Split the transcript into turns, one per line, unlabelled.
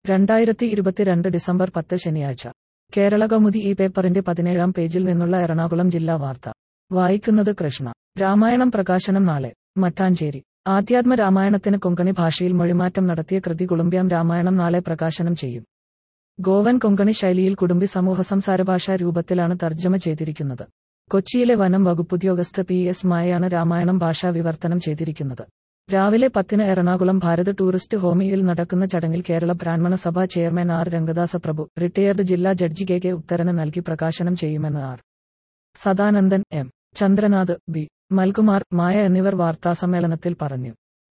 രണ്ടായിരത്തി ഇരുപത്തിരണ്ട് ഡിസംബർ പത്ത് ശനിയാഴ്ച കേരള കൗമുദി ഈ പേപ്പറിന്റെ പതിനേഴാം പേജിൽ നിന്നുള്ള എറണാകുളം ജില്ലാ വാർത്ത വായിക്കുന്നത് കൃഷ്ണ രാമായണം പ്രകാശനം നാളെ മട്ടാഞ്ചേരി ആധ്യാത്മ രാമായണത്തിന് കൊങ്കണി ഭാഷയിൽ മൊഴിമാറ്റം നടത്തിയ കൃതി കുളുമ്പ്യാം രാമായണം നാളെ പ്രകാശനം ചെയ്യും ഗോവൻ കൊങ്കണി ശൈലിയിൽ കുടുംബി സമൂഹ സംസാര ഭാഷാ രൂപത്തിലാണ് തർജ്ജമ ചെയ്തിരിക്കുന്നത് കൊച്ചിയിലെ വനം വകുപ്പുദ്യോഗസ്ഥ പി എസ് മായയാണ് രാമായണം ഭാഷാ വിവർത്തനം ചെയ്തിരിക്കുന്നത് രാവിലെ പത്തിന് എറണാകുളം ഭാരത് ടൂറിസ്റ്റ് ഹോമിയിൽ നടക്കുന്ന ചടങ്ങിൽ Kerala Brahmana Sabha chairman R Rangadasa Prabhu retired ജില്ലാ ജഡ്ജി കെ കെ ഉത്തരന് നൽകി പ്രകാശനം ചെയ്യുമെന്ന് R Sadanandan M Chandranath B Malkumar Maya എന്നിവർ വാർത്താസമ്മേളനത്തിൽ പറഞ്ഞു